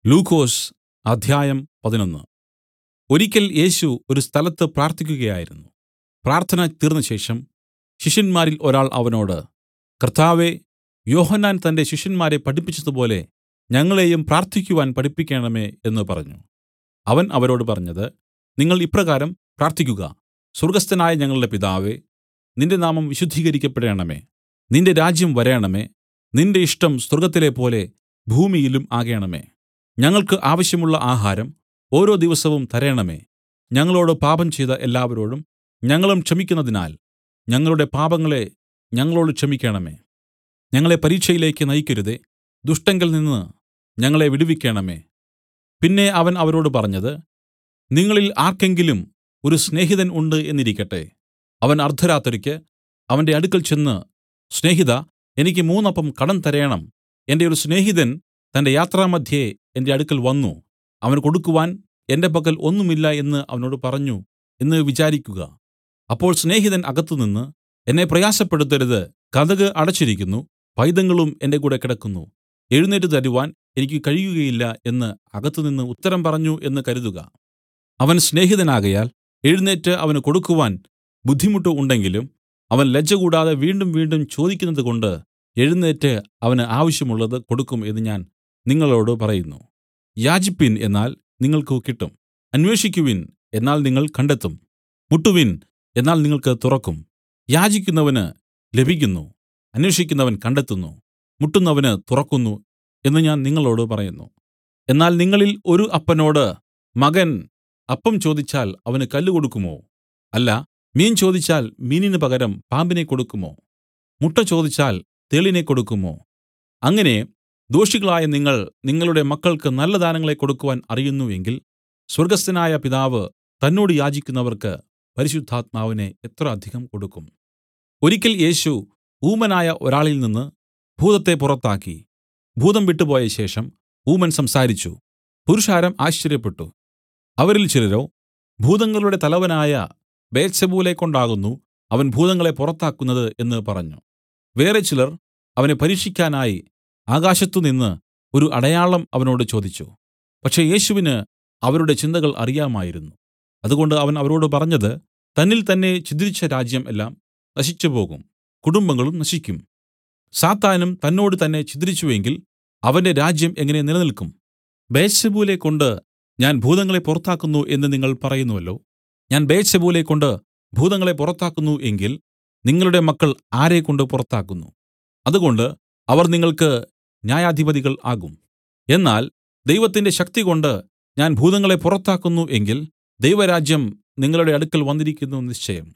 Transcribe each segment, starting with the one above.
ലൂക്കോസ് അദ്ധ്യായം പതിനൊന്ന് ഒരിക്കൽ യേശു ഒരു സ്ഥലത്ത് പ്രാർത്ഥിക്കുകയായിരുന്നു പ്രാർത്ഥന തീർന്നശേഷം ശിഷ്യന്മാരിൽ ഒരാൾ അവനോട് കർത്താവേ യോഹന്നാൻ തന്റെ ശിഷ്യന്മാരെ പഠിപ്പിച്ചതുപോലെ ഞങ്ങളെയും പ്രാർത്ഥിക്കുവാൻ പഠിപ്പിക്കണമേ എന്നു പറഞ്ഞു അവൻ അവരോട് പറഞ്ഞത് നിങ്ങൾ ഇപ്രകാരം പ്രാർത്ഥിക്കുക സ്വർഗ്ഗസ്ഥനായ ഞങ്ങളുടെ പിതാവേ നിന്റെ നാമം വിശുദ്ധീകരിക്കപ്പെടേണമേ നിന്റെ രാജ്യം വരേണമേ നിന്റെ ഇഷ്ടം സ്വർഗ്ഗത്തിലെപ്പോലെ ഭൂമിയിലും ആകേണമേ ഞങ്ങൾക്ക് ആവശ്യമുള്ള ആഹാരം ഓരോ ദിവസവും തരേണമേ ഞങ്ങളോട് പാപം ചെയ്ത എല്ലാവരോടും ഞങ്ങളും ക്ഷമിക്കുന്നതിനാൽ ഞങ്ങളുടെ പാപങ്ങളെ ഞങ്ങളോട് ക്ഷമിക്കേണമേ ഞങ്ങളെ പരീക്ഷയിലേക്ക് നയിക്കരുതേ ദുഷ്ടങ്കൽ നിന്ന് ഞങ്ങളെ വിടുവിക്കേണമേ പിന്നെ അവൻ അവരോട് പറഞ്ഞത് നിങ്ങളിൽ ആർക്കെങ്കിലും ഒരു സ്നേഹിതൻ ഉണ്ട് എന്നിരിക്കട്ടെ അവൻ അർദ്ധരാത്രിക്ക് അവന്റെ അടുക്കൽ ചെന്ന് സ്നേഹിതാ എനിക്ക് മൂന്നപ്പം കടം തരേണം എന്റെ ഒരു സ്നേഹിതൻ തന്റെ യാത്രാമദ്ധ്യേ എന്റെ അടുക്കൽ വന്നു അവന് കൊടുക്കുവാൻ എന്റെ പക്കൽ ഒന്നുമില്ല എന്ന് അവനോട് പറഞ്ഞു എന്ന് വിചാരിക്കുക അപ്പോൾ സ്നേഹിതൻ അകത്തുനിന്ന് എന്നെ പ്രയാസപ്പെടുത്തരുത് കതക് അടച്ചിരിക്കുന്നു പൈതങ്ങളും എന്റെ കൂടെ കിടക്കുന്നു എഴുന്നേറ്റ് തരുവാൻ എനിക്ക് കഴിയുകയില്ല എന്ന് അകത്തുനിന്ന് ഉത്തരം പറഞ്ഞു എന്ന് കരുതുക അവൻ സ്നേഹിതനാകയാൽ എഴുന്നേറ്റ് അവന് കൊടുക്കുവാൻ ബുദ്ധിമുട്ട് ഉണ്ടെങ്കിലും അവൻ ലജ്ജ കൂടാതെ വീണ്ടും വീണ്ടും ചോദിക്കുന്നതുകൊണ്ട് എഴുന്നേറ്റ് അവന് ആവശ്യമുള്ളത് കൊടുക്കും എന്ന് ഞാൻ നിങ്ങളോടു പറയുന്നു യാചിപ്പിൻ എന്നാൽ നിങ്ങൾക്ക് കിട്ടും അന്വേഷിക്കുവിൻ എന്നാൽ നിങ്ങൾ കണ്ടെത്തും മുട്ടുവിൻ എന്നാൽ നിങ്ങൾക്ക് തുറക്കും യാചിക്കുന്നവന് ലഭിക്കുന്നു അന്വേഷിക്കുന്നവൻ കണ്ടെത്തുന്നു മുട്ടുന്നവന് തുറക്കുന്നു എന്ന് ഞാൻ നിങ്ങളോടു പറയുന്നു എന്നാൽ നിങ്ങളിൽ ഒരു അപ്പനോട് മകൻ അപ്പം ചോദിച്ചാൽ അവന് കല്ല് കൊടുക്കുമോ അല്ല മീൻ ചോദിച്ചാൽ മീനിന് പകരം പാമ്പിനെ കൊടുക്കുമോ മുട്ട ചോദിച്ചാൽ തേളിനെ കൊടുക്കുമോ അങ്ങനെ ദോഷികളായ നിങ്ങൾ നിങ്ങളുടെ മക്കൾക്ക് നല്ല ദാനങ്ങളെ കൊടുക്കുവാൻ അറിയുന്നു എങ്കിൽ സ്വർഗ്ഗസ്ഥനായ പിതാവ് തന്നോട് യാചിക്കുന്നവർക്ക് പരിശുദ്ധാത്മാവിനെ എത്ര അധികം കൊടുക്കും ഒരിക്കൽ യേശു ഊമനായ ഒരാളിൽ നിന്ന് ഭൂതത്തെ പുറത്താക്കി ഭൂതം വിട്ടുപോയ ശേഷം ഊമൻ സംസാരിച്ചു പുരുഷാരം ആശ്ചര്യപ്പെട്ടു അവരിൽ ചിലരോ ഭൂതങ്ങളുടെ തലവനായ ബേത്സെബൂലെ കൊണ്ടാകുന്നു അവൻ ഭൂതങ്ങളെ പുറത്താക്കുന്നത് എന്ന് പറഞ്ഞു വേറെ ചിലർ അവനെ പരീക്ഷിക്കാനായി ആകാശത്തുനിന്ന് ഒരു അടയാളം അവനോട് ചോദിച്ചു പക്ഷേ യേശുവിന് അവരുടെ ചിന്തകൾ അറിയാമായിരുന്നു അതുകൊണ്ട് അവൻ അവരോട് പറഞ്ഞത് തന്നിൽ തന്നെ ഛിദ്രിച്ച രാജ്യം എല്ലാം നശിച്ചുപോകും കുടുംബങ്ങളും നശിക്കും സാത്താനും തന്നോട് തന്നെ ഛിദ്രിച്ചുവെങ്കിൽ അവന്റെ രാജ്യം എങ്ങനെ നിലനിൽക്കും ബേത്സെബൂലെ കൊണ്ട് ഞാൻ ഭൂതങ്ങളെ പുറത്താക്കുന്നു എന്ന് നിങ്ങൾ പറയുന്നുവല്ലോ ഞാൻ ബേത്സെബൂലെ കൊണ്ട് ഭൂതങ്ങളെ പുറത്താക്കുന്നു എങ്കിൽ നിങ്ങളുടെ മക്കൾ ആരെക്കൊണ്ട് പുറത്താക്കുന്നു അതുകൊണ്ട് അവർ നിങ്ങൾക്ക് ന്യായാധിപതികൾ ആകും എന്നാൽ ദൈവത്തിന്റെ ശക്തികൊണ്ട് ഞാൻ ഭൂതങ്ങളെ പുറത്താക്കുന്നു എങ്കിൽ ദൈവരാജ്യം നിങ്ങളുടെ അടുക്കൽ വന്നിരിക്കുന്നു നിശ്ചയം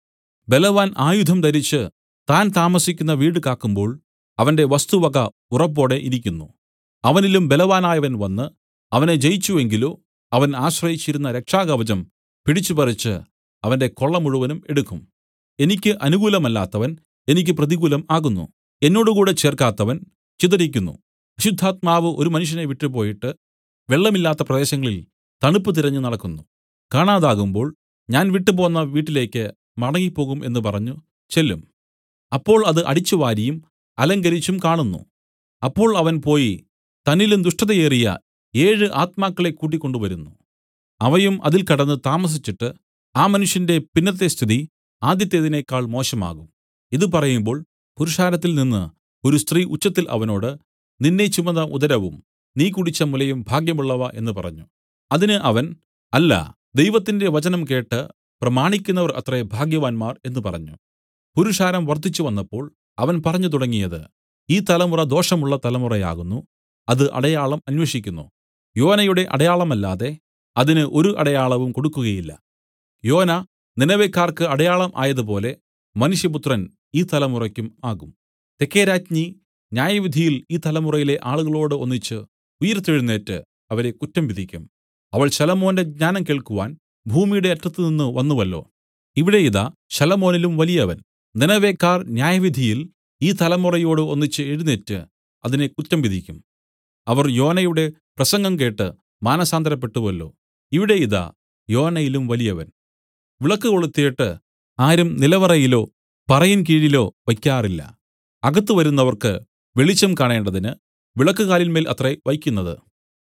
ബലവാൻ ആയുധം ധരിച്ച് താൻ താമസിക്കുന്ന വീട് കാക്കുമ്പോൾ അവന്റെ വസ്തുവക ഉറപ്പോടെ ഇരിക്കുന്നു അവനിലും ബലവാനായവൻ വന്ന് അവനെ ജയിച്ചു എങ്കിലോ അവൻ ആശ്രയിച്ചിരുന്ന രക്ഷാകവചം പിടിച്ചുപറിച്ച് അവന്റെ കൊള്ള മുഴുവനും എടുക്കും എനിക്ക് അനുകൂലമല്ലാത്തവൻ എനിക്ക് പ്രതികൂലം ആകുന്നു എന്നോടുകൂടെ ചേർക്കാത്തവൻ ചിതറിക്കുന്നു അശുദ്ധാത്മാവ് ഒരു മനുഷ്യനെ വിട്ടുപോയിട്ട് വെള്ളമില്ലാത്ത പ്രദേശങ്ങളിൽ തണുപ്പ് തിരഞ്ഞു നടക്കുന്നു കാണാതാകുമ്പോൾ ഞാൻ വിട്ടുപോന്ന വീട്ടിലേക്ക് മടങ്ങിപ്പോകും എന്ന് പറഞ്ഞു ചെല്ലും അപ്പോൾ അത് അടിച്ചുവാരിയും അലങ്കരിച്ചും കാണുന്നു അപ്പോൾ അവൻ പോയി തന്നിലും ദുഷ്ടതയേറിയ ഏഴ് ആത്മാക്കളെ കൂട്ടിക്കൊണ്ടുവരുന്നു അവയും അതിൽ കടന്ന് താമസിച്ചിട്ട് ആ മനുഷ്യന്റെ പിന്നത്തെ സ്ഥിതി ആദ്യത്തേതിനേക്കാൾ മോശമാകും ഇത് പറയുമ്പോൾ പുരുഷാരത്തിൽ നിന്ന് ഒരു സ്ത്രീ ഉച്ചത്തിൽ അവനോട് നിന്നെ ചുമന്ന ഉദരവും നീ കുടിച്ച മുലയും ഭാഗ്യമുള്ളവ എന്ന് പറഞ്ഞു അതിന് അവൻ അല്ല ദൈവത്തിന്റെ വചനം കേട്ട് പ്രമാണിക്കുന്നവർ അത്രേ ഭാഗ്യവാന്മാർ എന്ന് പറഞ്ഞു പുരുഷാരം വർദ്ധിച്ചു വന്നപ്പോൾ അവൻ പറഞ്ഞു തുടങ്ങിയത് ഈ തലമുറ ദോഷമുള്ള തലമുറയാകുന്നു അത് അടയാളം അന്വേഷിക്കുന്നു യോനയുടെ അടയാളമല്ലാതെ അതിന് ഒരു അടയാളവും കൊടുക്കുകയില്ല യോന നിനവേക്കാർക്ക് അടയാളം ആയതുപോലെ മനുഷ്യപുത്രൻ ഈ തലമുറയ്ക്കും ആകും തെക്കേരാജ്ഞി ന്യായവിധിയിൽ ഈ തലമുറയിലെ ആളുകളോട് ഒന്നിച്ച് ഉയിർത്തെഴുന്നേറ്റ് അവരെ കുറ്റം വിധിക്കും അവൾ ശലമോന്റെ ജ്ഞാനം കേൾക്കുവാൻ ഭൂമിയുടെ അറ്റത്തുനിന്ന് വന്നുവല്ലോ ഇവിടെ ഇതാ ശലമോനിലും വലിയവൻ നിനവേക്കാർ ന്യായവിധിയിൽ ഈ തലമുറയോട് ഒന്നിച്ച് എഴുന്നേറ്റ് അതിനെ കുറ്റം വിധിക്കും അവർ യോനയുടെ പ്രസംഗം കേട്ട് മാനസാന്തരപ്പെട്ടുവല്ലോ ഇവിടെ ഇതാ യോനയിലും വലിയവൻ വിളക്ക് കൊളുത്തിയിട്ട് ആരും നിലവറയിലോ പറയിൻ കീഴിലോ വയ്ക്കാറില്ല അകത്ത് വരുന്നവർക്ക് വെളിച്ചം കാണേണ്ടതിന് വിളക്കുകാലിന്മേൽ അത്രേ വയ്ക്കുന്നത്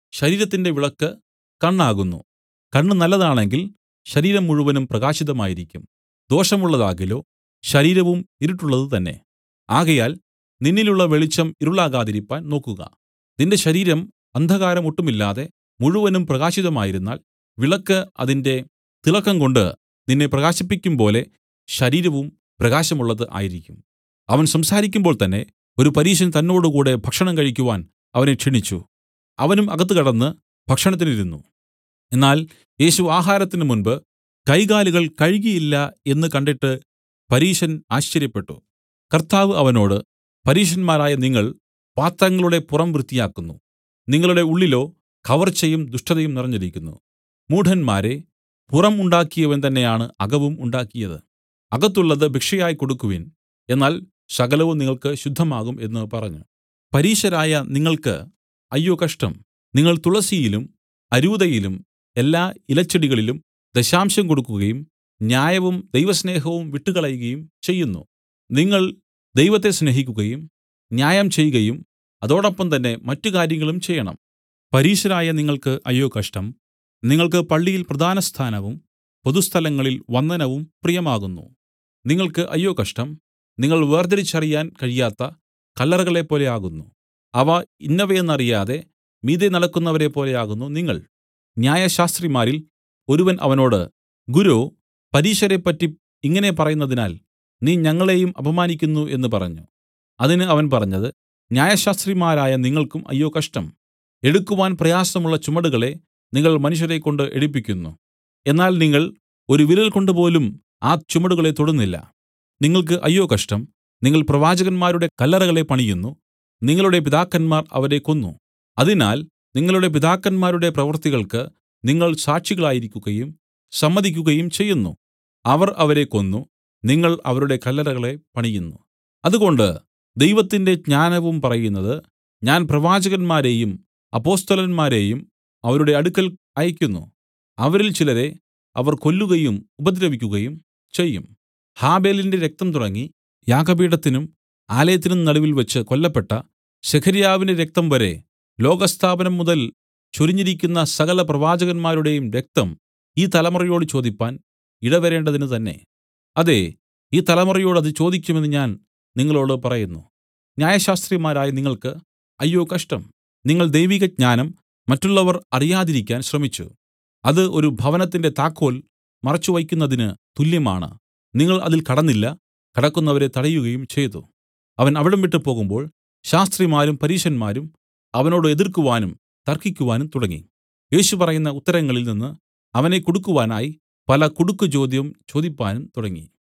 ശരീരത്തിന്റെ വിളക്ക് കണ്ണാകുന്നു കണ്ണ് നല്ലതാണെങ്കിൽ ശരീരം മുഴുവനും പ്രകാശിതമായിരിക്കും ദോഷമുള്ളതാകിലോ ശരീരവും ഇരുട്ടുള്ളത് തന്നെ ആകയാൽ നിന്നിലുള്ള വെളിച്ചം ഇരുളാകാതിരിപ്പാൻ നോക്കുക നിന്റെ ശരീരം അന്ധകാരം ഒട്ടുമില്ലാതെ മുഴുവനും പ്രകാശിതമായിരുന്നാൽ വിളക്ക് അതിന്റെ തിളക്കംകൊണ്ട് നിന്നെ പ്രകാശിപ്പിക്കുംപോലെ ശരീരവും പ്രകാശമുള്ളത് ആയിരിക്കും അവൻ സംസാരിക്കുമ്പോൾ തന്നെ ഒരു പരീശൻ തന്നോടുകൂടെ ഭക്ഷണം കഴിക്കുവാൻ അവനെ ക്ഷണിച്ചു അവനും അകത്ത് കടന്ന് ഭക്ഷണത്തിനിരുന്നു എന്നാൽ യേശു ആഹാരത്തിന് മുൻപ് കൈകാലുകൾ കഴുകിയില്ല എന്ന് കണ്ടിട്ട് പരീശൻ ആശ്ചര്യപ്പെട്ടു കർത്താവ് അവനോട് പരീശന്മാരായ നിങ്ങൾ പാത്രങ്ങളുടെ പുറം വൃത്തിയാക്കുന്നു നിങ്ങളുടെ ഉള്ളിലോ കവർച്ചയും ദുഷ്ടതയും നിറഞ്ഞിരിക്കുന്നു മൂഢന്മാരെ പുറം ഉണ്ടാക്കിയവൻ തന്നെയാണ് അകവും ഉണ്ടാക്കിയത് അകത്തുള്ളത് ഭിക്ഷയായി കൊടുക്കുവിൻ എന്നാൽ സകലവും നിങ്ങൾക്ക് ശുദ്ധമാകും എന്ന് പറഞ്ഞു പരീശരായ നിങ്ങൾക്ക് അയ്യോ കഷ്ടം നിങ്ങൾ തുളസിയിലും അരൂതയിലും എല്ലാ ഇലച്ചെടികളിലും ദശാംശം കൊടുക്കുകയും ന്യായവും ദൈവസ്നേഹവും വിട്ടുകളയുകയും ചെയ്യുന്നു നിങ്ങൾ ദൈവത്തെ സ്നേഹിക്കുകയും ന്യായം ചെയ്യുകയും അതോടൊപ്പം തന്നെ മറ്റു കാര്യങ്ങളും ചെയ്യണം പരീശരായ നിങ്ങൾക്ക് അയ്യോ കഷ്ടം നിങ്ങൾക്ക് പള്ളിയിൽ പ്രധാന സ്ഥാനവും പൊതുസ്ഥലങ്ങളിൽ വന്ദനവും പ്രിയമാകുന്നു നിങ്ങൾക്ക് അയ്യോ കഷ്ടം നിങ്ങൾ വേർതിരിച്ചറിയാൻ കഴിയാത്ത കല്ലറകളെപ്പോലെ ആകുന്നു അവ ഇന്നവയെന്നറിയാതെ മീതെ നടക്കുന്നവരെ പോലെയാകുന്നു നിങ്ങൾ ന്യായശാസ്ത്രിമാരിൽ ഒരുവൻ അവനോട് ഗുരോ പരീശരെപ്പറ്റി ഇങ്ങനെ പറയുന്നതിനാൽ നീ ഞങ്ങളെയും അപമാനിക്കുന്നു എന്ന് പറഞ്ഞു അതിന് അവൻ പറഞ്ഞത് ന്യായശാസ്ത്രിമാരായ നിങ്ങൾക്കും അയ്യോ കഷ്ടം എടുക്കുവാൻ പ്രയാസമുള്ള ചുമടുകളെ നിങ്ങൾ മനുഷ്യരെക്കൊണ്ട് എടുപ്പിക്കുന്നു എന്നാൽ നിങ്ങൾ ഒരു വിരൽ കൊണ്ടുപോലും ആ ചുമടുകളെ തൊടുന്നില്ല നിങ്ങൾക്ക് അയ്യോ കഷ്ടം നിങ്ങൾ പ്രവാചകന്മാരുടെ കല്ലറകളെ പണിയുന്നു നിങ്ങളുടെ പിതാക്കന്മാർ അവരെ കൊന്നു അതിനാൽ നിങ്ങളുടെ പിതാക്കന്മാരുടെ പ്രവൃത്തികൾക്ക് നിങ്ങൾ സാക്ഷികളായിരിക്കുകയും സമ്മതിക്കുകയും ചെയ്യുന്നു അവർ അവരെ കൊന്നു നിങ്ങൾ അവരുടെ കല്ലറകളെ പണിയുന്നു അതുകൊണ്ട് ദൈവത്തിന്റെ ജ്ഞാനവും പറയുന്നത് ഞാൻ പ്രവാചകന്മാരെയും അപ്പൊസ്തലന്മാരെയും അവരുടെ അടുക്കൽ അയയ്ക്കുന്നു അവരിൽ ചിലരെ അവർ കൊല്ലുകയും ഉപദ്രവിക്കുകയും ചെയ്യും ഹാബെലിന്റെ രക്തം തുടങ്ങി യാഗപീഠത്തിനും ആലയത്തിനും നടുവിൽ വെച്ച് കൊല്ലപ്പെട്ട സെഖര്യാവിന്റെ രക്തം വരെ ലോകസ്ഥാപനം മുതൽ ചൊരിഞ്ഞിരിക്കുന്ന സകല പ്രവാചകന്മാരുടെയും രക്തം ഈ തലമുറയോട് ചോദിപ്പാൻ ഇടവരേണ്ടതിന് തന്നെ അതെ ഈ തലമുറയോട് അത് ചോദിക്കുമെന്ന് ഞാൻ നിങ്ങളോട് പറയുന്നു ന്യായശാസ്ത്രിമാരായ നിങ്ങൾക്ക് അയ്യോ കഷ്ടം നിങ്ങൾ ദൈവിക ജ്ഞാനം മറ്റുള്ളവർ അറിയാതിരിക്കാൻ ശ്രമിച്ചു അത് ഒരു ഭവനത്തിന്റെ താക്കോൽ മറച്ചുവയ്ക്കുന്നതിന് തുല്യമാണ് നിങ്ങൾ അതിൽ കടന്നില്ല കടക്കുന്നവരെ തടയുകയും ചെയ്തു അവൻ അവിടം വിട്ടു പോകുമ്പോൾ ശാസ്ത്രിമാരും പരീശന്മാരും അവനോട് എതിർക്കുവാനും തർക്കിക്കുവാനും തുടങ്ങി യേശു പറയുന്ന ഉത്തരങ്ങളിൽ നിന്ന് അവനെ കുടുക്കുവാനായി പല കുടുക്കു ചോദ്യം ചോദിപ്പാനും തുടങ്ങി